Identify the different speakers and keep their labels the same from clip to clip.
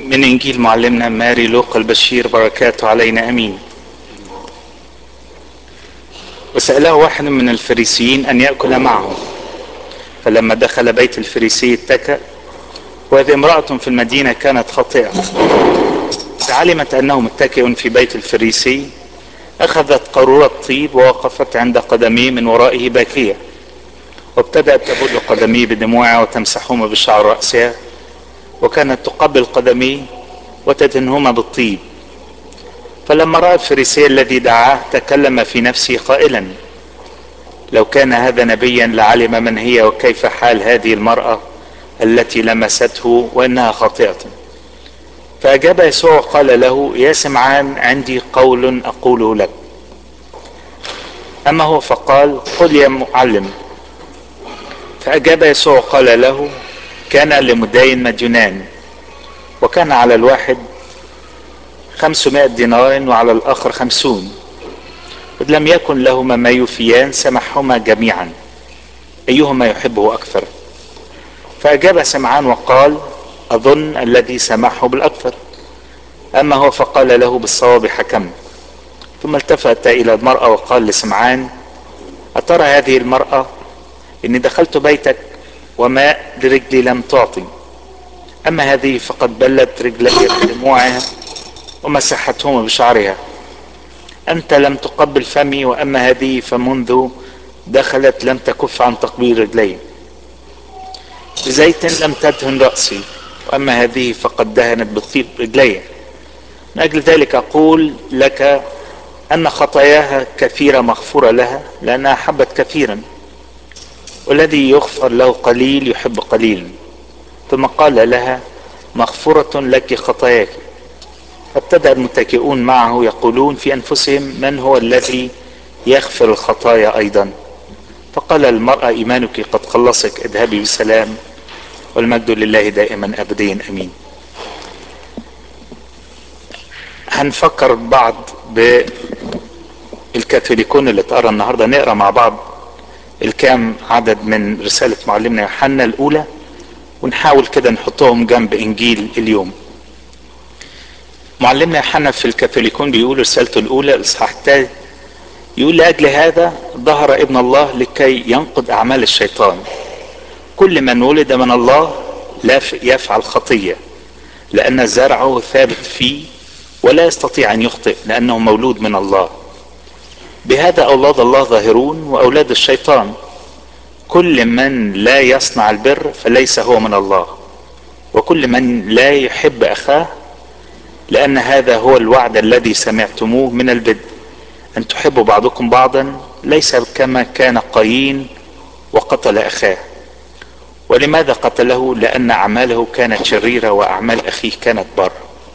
Speaker 1: من انجيل معلمنا ماري لوقا البشير بركاته علينا امين وسأله واحد من الفريسيين ان يأكل معه فلما دخل بيت الفريسي اتكأ وهذه امرأة في المدينة كانت خاطئة علمت انه متكئ في بيت الفريسي اخذت قارورة طيب ووقفت عند قدميه من ورائه باكية وابتدأت تبل قدميه بدموعها وتمسحهما بشعر رأسها وكانت تقبل قدميه وتدهنهما بالطيب فلما رأى الفريسي الذي دعاه تكلم في نفسه قائلا لو كان هذا نبيا لعلم من هي وكيف حال هذه المرأة التي لمسته وانها خاطئة فاجاب يسوع قال له يا سمعان عندي قول اقوله لك اما هو فقال قل يا معلم فاجاب يسوع قال له كان لمدين مديونان وكان على الواحد خمسمائة دينار وعلى الآخر خمسون إذ لم يكن لهما ما يوفيان سمحهما جميعا أيهما يحبه أكثر فأجاب سمعان وقال أظن الذي سمحه بالأكثر أما هو فقال له بالصواب حكم ثم التفت إلى المرأة وقال لسمعان أترى هذه المرأة إني دخلت بيتك وماء لرجلي لم تعطي أما هذه فقد بلت رجلي بدموعها ومسحتهما بشعرها أنت لم تقبل فمي وأما هذه فمنذ دخلت لم تكف عن تقبيل رجلي بزيت لم تدهن رأسي وأما هذه فقد دهنت بالطيب رجلي من أجل ذلك أقول لك أن خطاياها كثيرة مغفورة لها لأنها حبت كثيرا والذي يغفر له قليل يحب قليلا ثم قال لها مغفورة لك خطاياك فابتدأ المتكئون معه يقولون في أنفسهم من هو الذي يغفر الخطايا أيضا فقال المرأة إيمانك قد خلصك اذهبي بسلام والمجد لله دائما أبديا أمين هنفكر بعض بالكاثوليكون اللي اتقرا النهارده نقرا مع بعض الكام عدد من رسالة معلمنا يوحنا الأولى ونحاول كده نحطهم جنب إنجيل اليوم معلمنا يوحنا في الكاثوليكون بيقول رسالته الأولى الإصحاح الثالث يقول لأجل هذا ظهر ابن الله لكي ينقض أعمال الشيطان كل من ولد من الله لا يفعل خطية لأن زرعه ثابت فيه ولا يستطيع أن يخطئ لأنه مولود من الله بهذا أولاد الله ظاهرون وأولاد الشيطان كل من لا يصنع البر فليس هو من الله وكل من لا يحب أخاه لأن هذا هو الوعد الذي سمعتموه من البدء أن تحبوا بعضكم بعضا ليس كما كان قايين وقتل أخاه ولماذا قتله لأن أعماله كانت شريرة وأعمال أخيه كانت بر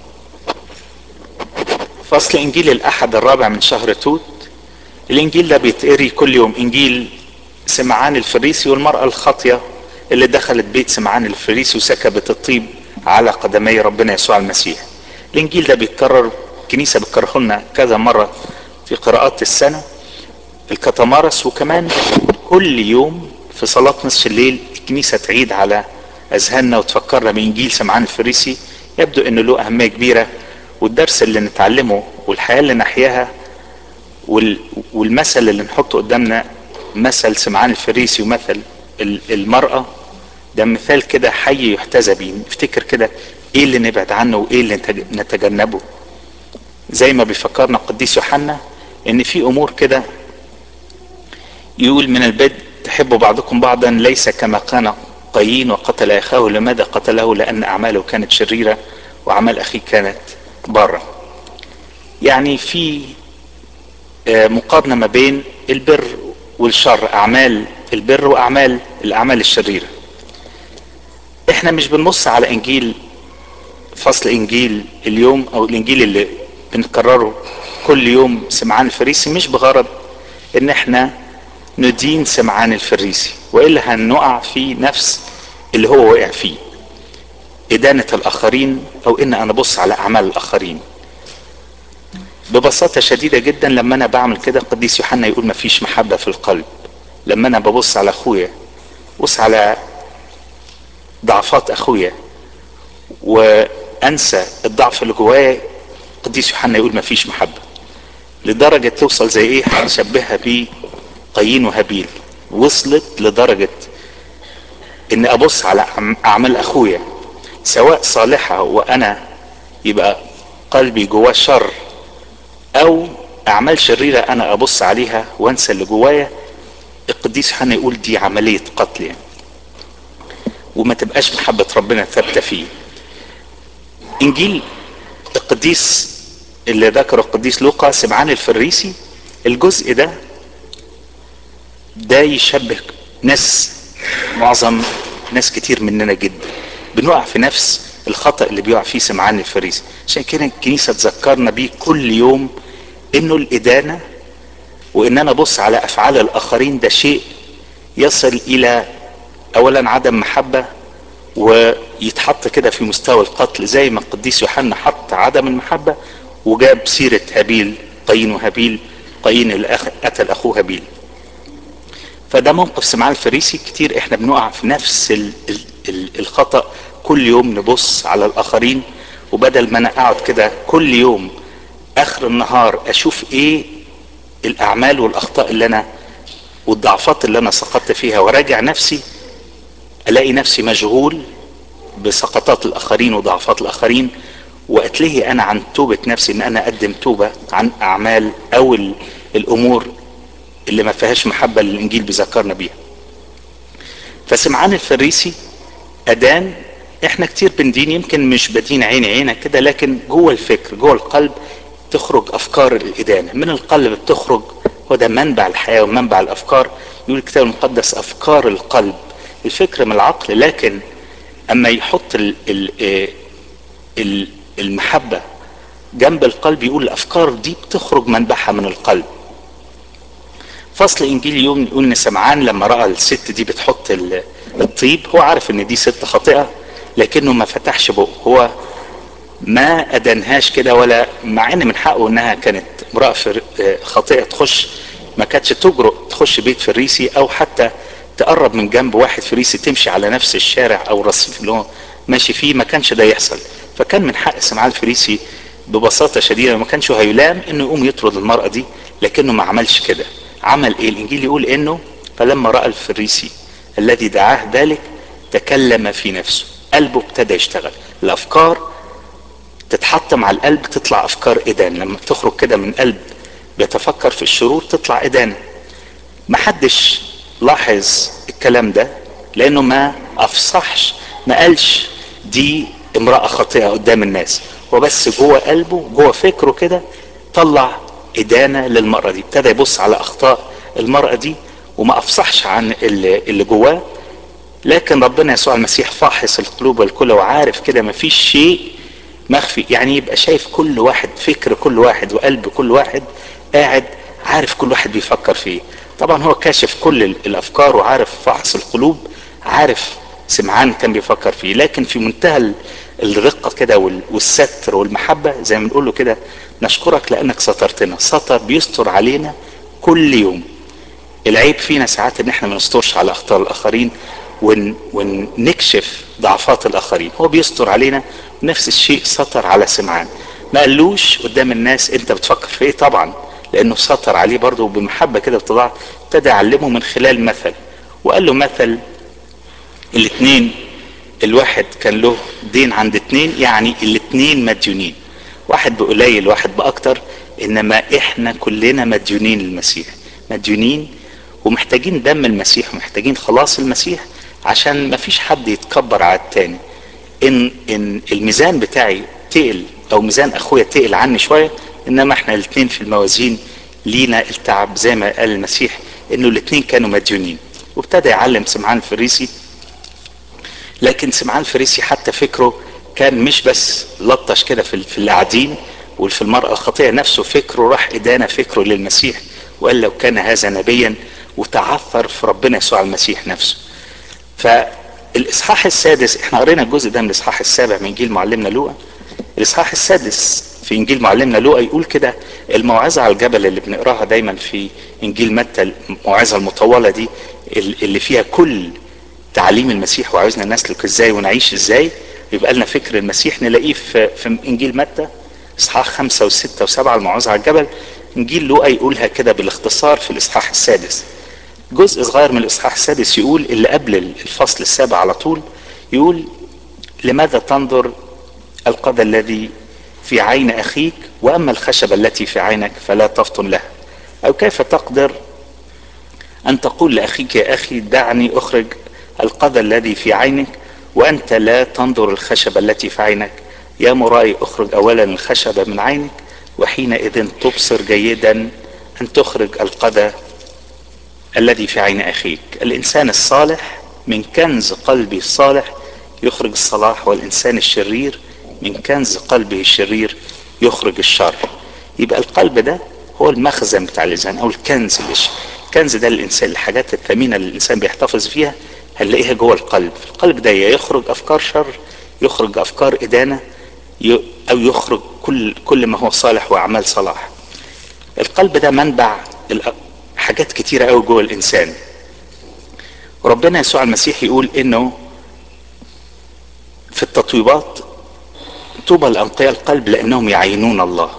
Speaker 1: فصل إنجيل الأحد الرابع من شهر توت الإنجيل ده بيتقري كل يوم إنجيل سمعان الفريسي والمرأة الخاطية اللي دخلت بيت سمعان الفريسي وسكبت الطيب على قدمي ربنا يسوع المسيح الإنجيل ده بيتكرر الكنيسة بتكرره لنا كذا مرة في قراءات السنة الكتمارس وكمان كل يوم في صلاة نصف الليل الكنيسة تعيد على أذهاننا وتفكرنا بإنجيل سمعان الفريسي يبدو أنه له أهمية كبيرة والدرس اللي نتعلمه والحياة اللي نحياها والمثل اللي نحطه قدامنا مثل سمعان الفريسي ومثل المرأة ده مثال كده حي يحتذى بيه نفتكر كده ايه اللي نبعد عنه وايه اللي نتجنبه زي ما بيفكرنا القديس يوحنا ان في امور كده يقول من البدء تحبوا بعضكم بعضا ليس كما كان قايين وقتل اخاه لماذا قتله لان اعماله كانت شريره واعمال اخيه كانت بره يعني في مقارنه ما بين البر والشر اعمال البر واعمال الاعمال الشريره احنا مش بنبص على انجيل فصل انجيل اليوم او الانجيل اللي بنكرره كل يوم سمعان الفريسي مش بغرض ان احنا ندين سمعان الفريسي والا هنقع في نفس اللي هو وقع فيه ادانه الاخرين او ان انا ابص على اعمال الاخرين ببساطة شديدة جدا لما أنا بعمل كده القديس يوحنا يقول مفيش محبة في القلب لما أنا ببص على أخويا ببص على ضعفات أخويا و انسى الضعف اللي جوايا القديس يوحنا يقول مفيش محبه لدرجه توصل زي ايه هنشبهها بيه قايين وهابيل وصلت لدرجه ان ابص على اعمال اخويا سواء صالحه وانا يبقى قلبي جواه شر او اعمال شريره انا ابص عليها وانسى اللي جوايا القديس يوحنا يقول دي عمليه قتل يعني وما تبقاش محبه ربنا ثابته فيه انجيل القديس اللي ذكره القديس لوقا سمعان الفريسي الجزء ده ده يشبه ناس معظم ناس كتير مننا جدا بنقع في نفس الخطأ اللي بيقع فيه سمعان الفريسي عشان كده الكنيسة تذكرنا بيه كل يوم انه الادانة وان انا ابص على افعال الاخرين ده شيء يصل الى اولا عدم محبة ويتحط كده في مستوى القتل زي ما القديس يوحنا حط عدم المحبة وجاب سيرة هابيل قايين وهابيل قايين اللي قتل اخوه هابيل فده موقف سمعان الفريسي كتير احنا بنقع في نفس ال ال ال الخطأ كل يوم نبص على الاخرين وبدل ما انا اقعد كده كل يوم اخر النهار اشوف ايه الاعمال والاخطاء اللي انا والضعفات اللي انا سقطت فيها وراجع نفسي الاقي نفسي مشغول بسقطات الاخرين وضعفات الاخرين واتلهي انا عن توبة نفسي ان انا اقدم توبة عن اعمال او الامور اللي ما فيهاش محبة اللي الانجيل بيذكرنا بيها فسمعان الفريسي ادان احنا كتير بندين يمكن مش بدين عيني عينك كده لكن جوه الفكر جوه القلب تخرج افكار الادانة من القلب بتخرج هو ده منبع الحياة ومنبع الافكار يقول الكتاب المقدس افكار القلب الفكر من العقل لكن اما يحط ال ال ال المحبة جنب القلب يقول الافكار دي بتخرج منبعها من القلب فصل انجيل يوم يقول ان سمعان لما راى الست دي بتحط الطيب هو عارف ان دي ست خاطئه لكنه ما فتحش بقه هو ما ادنهاش كده ولا مع ان من حقه انها كانت امراه خاطئه تخش ما كانتش تجرؤ تخش بيت فريسي او حتى تقرب من جنب واحد فريسي تمشي على نفس الشارع او الرصيف اللي هو ماشي فيه ما كانش ده يحصل فكان من حق سمعان الفريسي ببساطه شديده ما كانش هيلام انه يقوم يطرد المراه دي لكنه ما عملش كده عمل ايه الانجيل يقول انه فلما راى الفريسي الذي دعاه ذلك تكلم في نفسه قلبه ابتدى يشتغل الافكار تتحط مع القلب تطلع افكار ادان لما تخرج كده من قلب بيتفكر في الشرور تطلع ادانه محدش لاحظ الكلام ده لانه ما افصحش ما قالش دي امرأة خاطئة قدام الناس هو بس جوه قلبه جوه فكره كده طلع إدانة للمرأة دي ابتدى يبص على أخطاء المرأة دي وما أفصحش عن اللي, اللي جواه لكن ربنا يسوع المسيح فاحص القلوب والكل وعارف كده ما فيش شيء مخفي يعني يبقى شايف كل واحد فكر كل واحد وقلب كل واحد قاعد عارف كل واحد بيفكر فيه طبعا هو كاشف كل الافكار وعارف فحص القلوب عارف سمعان كان بيفكر فيه لكن في منتهى الرقه كده والستر والمحبه زي ما بنقول له كده نشكرك لانك سترتنا ستر بيستر علينا كل يوم العيب فينا ساعات ان احنا ما نسترش على اخطاء الاخرين ون ونكشف ضعفات الاخرين هو بيستر علينا نفس الشيء ستر على سمعان ما قالوش قدام الناس انت بتفكر في ايه طبعا لانه ستر عليه برضه بمحبه كده بتضاع ابتدى يعلمه من خلال مثل وقال له مثل الاثنين الواحد كان له دين عند اثنين يعني الاثنين مديونين واحد بقليل واحد باكتر انما احنا كلنا مديونين للمسيح مديونين ومحتاجين دم المسيح ومحتاجين خلاص المسيح عشان ما فيش حد يتكبر على التاني ان ان الميزان بتاعي تقل او ميزان اخويا تقل عني شويه انما احنا الاثنين في الموازين لينا التعب زي ما قال المسيح انه الاثنين كانوا مديونين وابتدى يعلم سمعان الفريسي لكن سمعان الفريسي حتى فكره كان مش بس لطش كده في في القاعدين وفي المرأة الخطية نفسه فكره راح إدانة فكره للمسيح وقال لو كان هذا نبيا وتعثر في ربنا يسوع المسيح نفسه فالإصحاح السادس احنا قرينا الجزء ده من الإصحاح السابع من إنجيل معلمنا لوقا الإصحاح السادس في إنجيل معلمنا لوقا يقول كده الموعظة على الجبل اللي بنقراها دايما في إنجيل متى الموعظة المطولة دي اللي فيها كل تعليم المسيح وعاوزنا نسلك ازاي ونعيش ازاي يبقى لنا فكر المسيح نلاقيه في, في انجيل متى اصحاح خمسة وستة وسبعة الموعظة على الجبل انجيل لوقا يقولها كده بالاختصار في الاصحاح السادس جزء صغير من الاصحاح السادس يقول اللي قبل الفصل السابع على طول يقول لماذا تنظر القدر الذي في عين اخيك واما الخشبه التي في عينك فلا تفطن لها او كيف تقدر ان تقول لاخيك يا اخي دعني اخرج القدر الذي في عينك وانت لا تنظر الخشبه التي في عينك يا مرائي اخرج اولا الخشبه من عينك وحينئذ تبصر جيدا ان تخرج القدر الذي في عين اخيك الانسان الصالح من كنز قلبه الصالح يخرج الصلاح والانسان الشرير من كنز قلبه الشرير يخرج الشر يبقى القلب ده هو المخزن بتاع الانسان او الكنز الكنز ده الانسان الحاجات الثمينه اللي الانسان بيحتفظ فيها هنلاقيها جوه القلب القلب ده يا يخرج افكار شر يخرج افكار ادانه او يخرج كل كل ما هو صالح واعمال صلاح القلب ده منبع حاجات كتيره قوي جوه الانسان وربنا يسوع المسيح يقول انه في التطويبات طوبى لانقياء القلب لانهم يعينون الله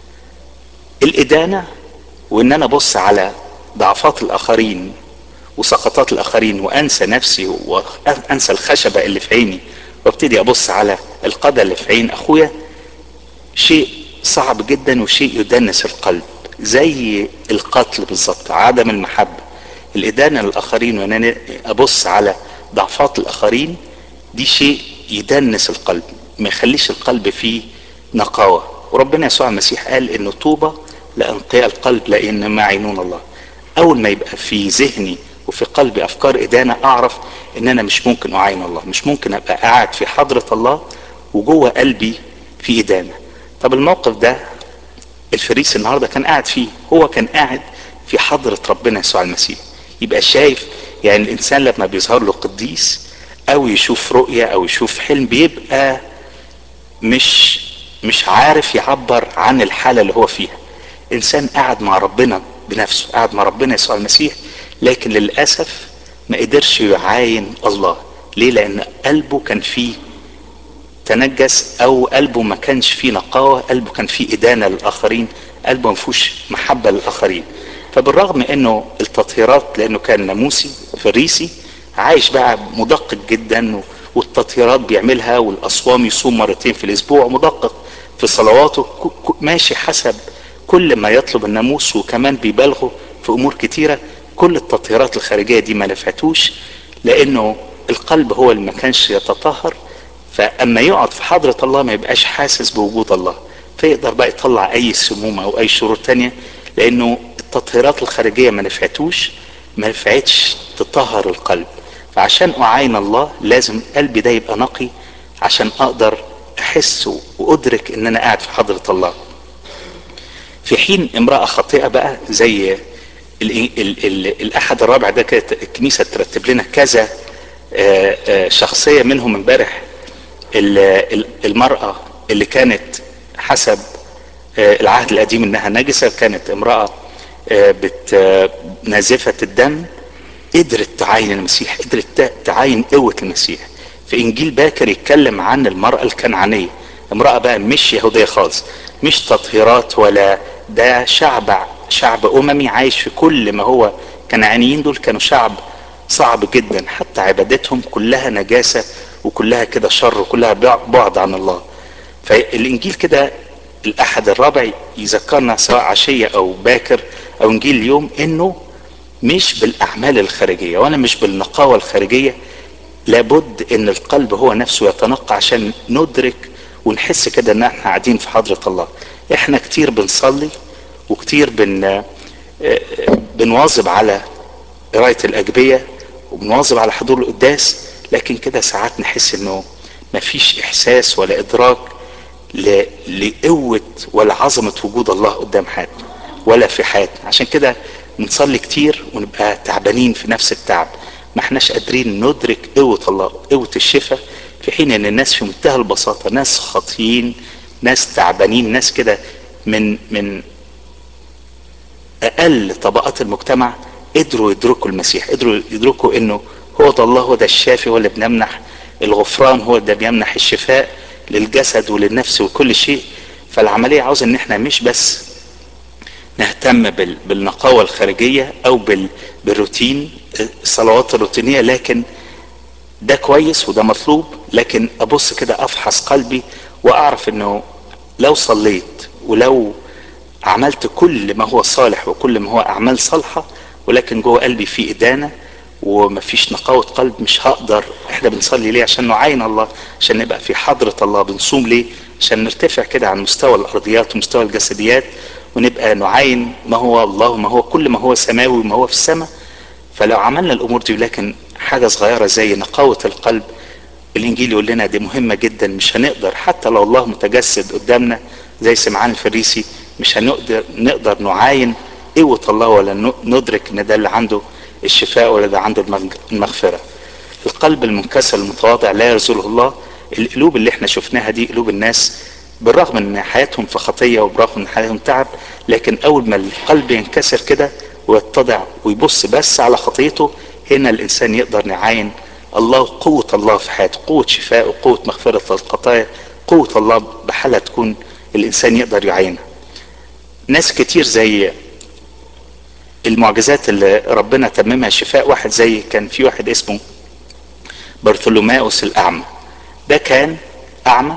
Speaker 1: الادانه وان انا ابص على ضعفات الاخرين وسقطات الاخرين وانسى نفسي وانسى الخشبه اللي في عيني وابتدي ابص على القدر اللي في عين اخويا شيء صعب جدا وشيء يدنس القلب زي القتل بالظبط عدم المحبه الادانه للاخرين وان انا ابص على ضعفات الاخرين دي شيء يدنس القلب ما يخليش القلب فيه نقاوه وربنا يسوع المسيح قال انه طوبى لانقياء القلب لان ما عينون الله اول ما يبقى في ذهني وفي قلبي افكار ادانه اعرف ان انا مش ممكن اعين الله مش ممكن ابقى قاعد في حضره الله وجوه قلبي في ادانه طب الموقف ده الفريس النهارده كان قاعد فيه هو كان قاعد في حضره ربنا يسوع المسيح يبقى شايف يعني الانسان لما بيظهر له قديس او يشوف رؤيه او يشوف حلم بيبقى مش مش عارف يعبر عن الحاله اللي هو فيها انسان قاعد مع ربنا بنفسه قاعد مع ربنا يسوع المسيح لكن للاسف ما قدرش يعاين الله ليه لان قلبه كان فيه تنجس او قلبه ما كانش فيه نقاوه قلبه كان فيه ادانه للاخرين قلبه ما فيهوش محبه للاخرين فبالرغم انه التطهيرات لانه كان ناموسي فريسي عايش بقى مدقق جدا والتطهيرات بيعملها والاصوام يصوم مرتين في الاسبوع مدقق في صلواته ماشي حسب كل ما يطلب الناموس وكمان بيبالغوا في امور كتيره كل التطهيرات الخارجيه دي ما نفعتوش لانه القلب هو اللي ما كانش يتطهر فاما يقعد في حضره الله ما يبقاش حاسس بوجود الله فيقدر بقى يطلع اي سموم او اي شرور تانية لانه التطهيرات الخارجيه ما نفعتوش ما نفعتش تطهر القلب فعشان اعاين الله لازم قلبي ده يبقى نقي عشان اقدر احس وادرك ان انا قاعد في حضره الله في حين امراه خاطئه بقى زي ال ال ال الاحد الرابع ده كانت الكنيسه ترتب لنا كذا شخصيه منهم امبارح المراه اللي كانت حسب العهد القديم انها نجسه كانت امراه نازفه الدم قدرت تعاين المسيح قدرت تعاين قوه المسيح في انجيل باكر يتكلم عن المراه الكنعانيه امراه بقى مش يهوديه خالص مش تطهيرات ولا ده شعب شعب اممي عايش في كل ما هو كنعانيين دول كانوا شعب صعب جدا حتى عبادتهم كلها نجاسه وكلها كده شر وكلها بعد عن الله فالانجيل كده الاحد الرابع يذكرنا سواء عشيه او باكر او انجيل اليوم انه مش بالاعمال الخارجيه ولا مش بالنقاوه الخارجيه لابد ان القلب هو نفسه يتنقى عشان ندرك ونحس كده ان احنا قاعدين في حضره الله احنا كتير بنصلي وكتير بن بنواظب على قرايه الاجبيه وبنواظب على حضور القداس لكن كده ساعات نحس انه مفيش احساس ولا ادراك لقوه ولا عظمه وجود الله قدام حياتنا ولا في حياتنا عشان كده بنصلي كتير ونبقى تعبانين في نفس التعب ما احناش قادرين ندرك قوه الله قوه الشفاء في حين ان الناس في منتهى البساطه ناس خاطيين ناس تعبانين ناس كده من من اقل طبقات المجتمع قدروا يدركوا المسيح قدروا يدركوا انه هو ده الله هو ده الشافي هو اللي بنمنح الغفران هو ده بيمنح الشفاء للجسد وللنفس وكل شيء فالعملية عاوز ان احنا مش بس نهتم بال- بالنقاوة الخارجية او بال- بالروتين الصلوات الروتينية لكن ده كويس وده مطلوب لكن ابص كده افحص قلبي واعرف انه لو صليت ولو عملت كل ما هو صالح وكل ما هو اعمال صالحه ولكن جوه قلبي في ادانه ومفيش نقاوه قلب مش هقدر احنا بنصلي ليه عشان نعاين الله عشان نبقى في حضره الله بنصوم ليه عشان نرتفع كده عن مستوى الارضيات ومستوى الجسديات ونبقى نعاين ما هو الله وما هو كل ما هو سماوي وما هو في السماء فلو عملنا الامور دي لكن حاجه صغيره زي نقاوه القلب الانجيل يقول لنا دي مهمه جدا مش هنقدر حتى لو الله متجسد قدامنا زي سمعان الفريسي مش هنقدر نقدر نعاين قوه الله ولا ن- ندرك ان ده اللي عنده الشفاء ولا ده عنده المغ- المغفره القلب المنكسر المتواضع لا يرزله الله القلوب اللي احنا شفناها دي قلوب الناس بالرغم ان حياتهم في خطيه وبرغم ان حياتهم تعب لكن اول ما القلب ينكسر كده ويتضع ويبص بس على خطيته هنا الانسان يقدر نعاين الله قوة الله في حياته قوة شفاء وقوة مغفرة الخطايا قوة الله بحالة تكون الإنسان يقدر يعينها ناس كتير زي المعجزات اللي ربنا تممها شفاء واحد زي كان في واحد اسمه برثولوماوس الأعمى ده كان أعمى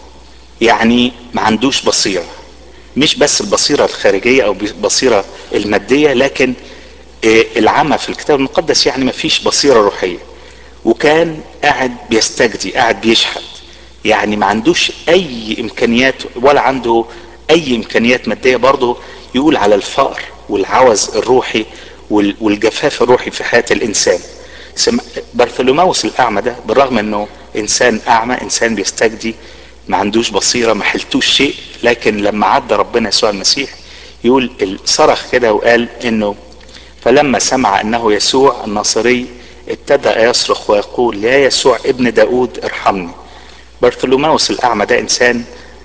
Speaker 1: يعني ما عندوش بصيرة مش بس البصيرة الخارجية أو البصيرة المادية لكن آه، العمى في الكتاب المقدس يعني ما فيش بصيرة روحية وكان قاعد بيستجدي قاعد بيشحت يعني ما عندوش اي امكانيات ولا عنده اي امكانيات ماديه برضه يقول على الفقر والعوز الروحي وال- والجفاف الروحي في حياه الانسان سم- برثولوماوس الاعمى ده بالرغم انه انسان اعمى انسان بيستجدي ما عندوش بصيره ما حلتوش شيء لكن لما عدى ربنا يسوع المسيح يقول ال- صرخ كده وقال انه فلما سمع انه يسوع الناصري ابتدأ يصرخ ويقول يا يسوع ابن داود ارحمني برثولوماوس الاعمى ده انسان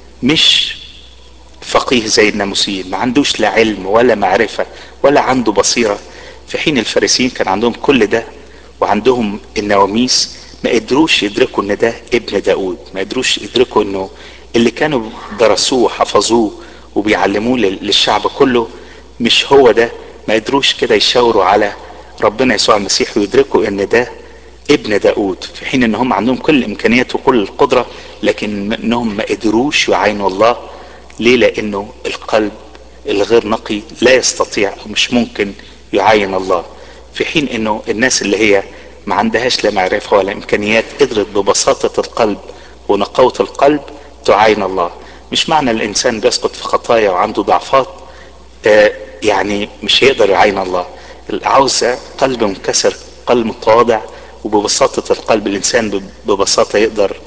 Speaker 1: مش فقيه زي الناموسيين ما عندوش لا علم ولا معرفة ولا عنده بصيرة في حين الفارسيين كان عندهم كل ده وعندهم النواميس ما قدروش يدركوا ان ده ابن داود ما قدروش يدركوا انه اللي كانوا درسوه وحفظوه وبيعلموه لل- للشعب كله مش هو ده ما قدروش كده يشاوروا على ربنا يسوع المسيح ويدركوا ان ده ابن داود في حين ان هم عندهم كل الامكانيات وكل القدرة لكن انهم ما قدروش يعاينوا الله ليه لانه القلب الغير نقي لا يستطيع او مش ممكن يعاين الله في حين انه الناس اللي هي ما عندهاش لا معرفة ولا امكانيات قدرت ببساطة القلب ونقاوة القلب تعاين الله مش معنى الانسان بيسقط في خطايا وعنده ضعفات آه، يعني مش هيقدر يعاين الله العاوزة قلب منكسر قلب متواضع وببساطة القلب الإنسان بب- ببساطة يقدر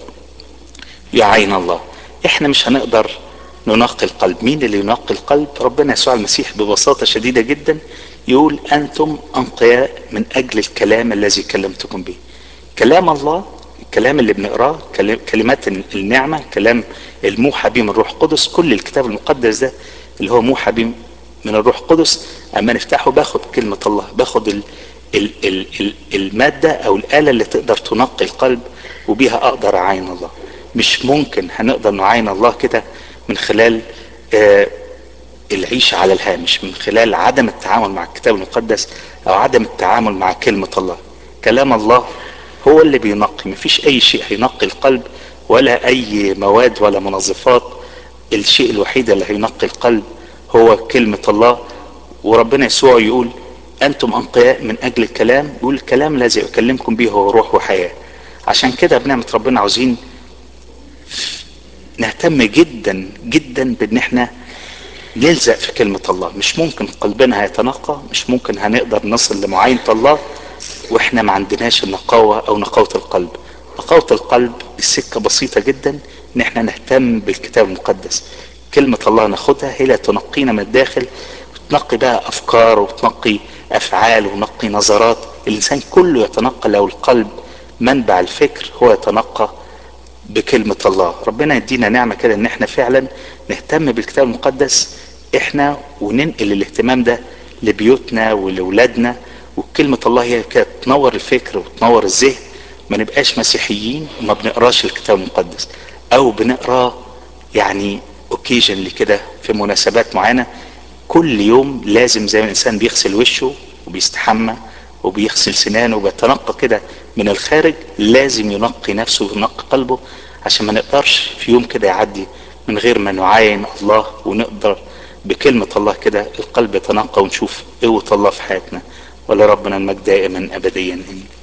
Speaker 1: يعاين الله احنا مش هنقدر ننقي القلب مين اللي ينقي القلب ربنا يسوع المسيح ببساطة شديدة جدا يقول أنتم أنقياء من أجل الكلام الذي كلمتكم به كلام الله الكلام اللي بنقراه كلام- كلمات النعمة كلام الموحى به من الروح القدس كل الكتاب المقدس ده اللي هو موحى به من الروح القدس اما نفتحه باخد كلمة الله باخد ال ال ال ال المادة او الآلة اللي تقدر تنقي القلب وبيها اقدر اعاين الله مش ممكن هنقدر نعاين الله كده من خلال آه العيش على الهامش من خلال عدم التعامل مع الكتاب المقدس او عدم التعامل مع كلمة الله كلام الله هو اللي بينقي مفيش اي شيء هينقي القلب ولا اي مواد ولا منظفات الشيء الوحيد اللي هينقي القلب هو كلمة الله وربنا يسوع يقول انتم انقياء من اجل الكلام يقول الكلام الذي اكلمكم به هو روح وحياة عشان كده بنعمة ربنا عاوزين نهتم جدا جدا بان احنا نلزق في كلمة الله مش ممكن قلبنا هيتنقى مش ممكن هنقدر نصل لمعاينة الله واحنا ما عندناش النقاوة او نقاوة القلب نقاوة القلب السكة بسيطة جدا ان احنا نهتم بالكتاب المقدس كلمة الله ناخدها هي اللي تنقينا من الداخل وتنقي بقى افكار وتنقي افعال ونقي نظرات الانسان كله يتنقى لو القلب منبع الفكر هو يتنقى بكلمة الله ربنا يدينا نعمة كده ان احنا فعلا نهتم بالكتاب المقدس احنا وننقل الاهتمام ده لبيوتنا ولولادنا وكلمة الله هي كده تنور الفكر وتنور الذهن ما نبقاش مسيحيين وما بنقراش الكتاب المقدس او بنقراه يعني اوكيجنلي كده في مناسبات معينه كل يوم لازم زي ما الانسان بيغسل وشه وبيستحمى وبيغسل سنانه وبيتنقى كده من الخارج لازم ينقي نفسه وينقي قلبه عشان ما نقدرش في يوم كده يعدي من غير ما نعاين الله ونقدر بكلمة الله كده القلب يتنقى ونشوف قوة الله في حياتنا ولربنا المجد دائما أبديا آمين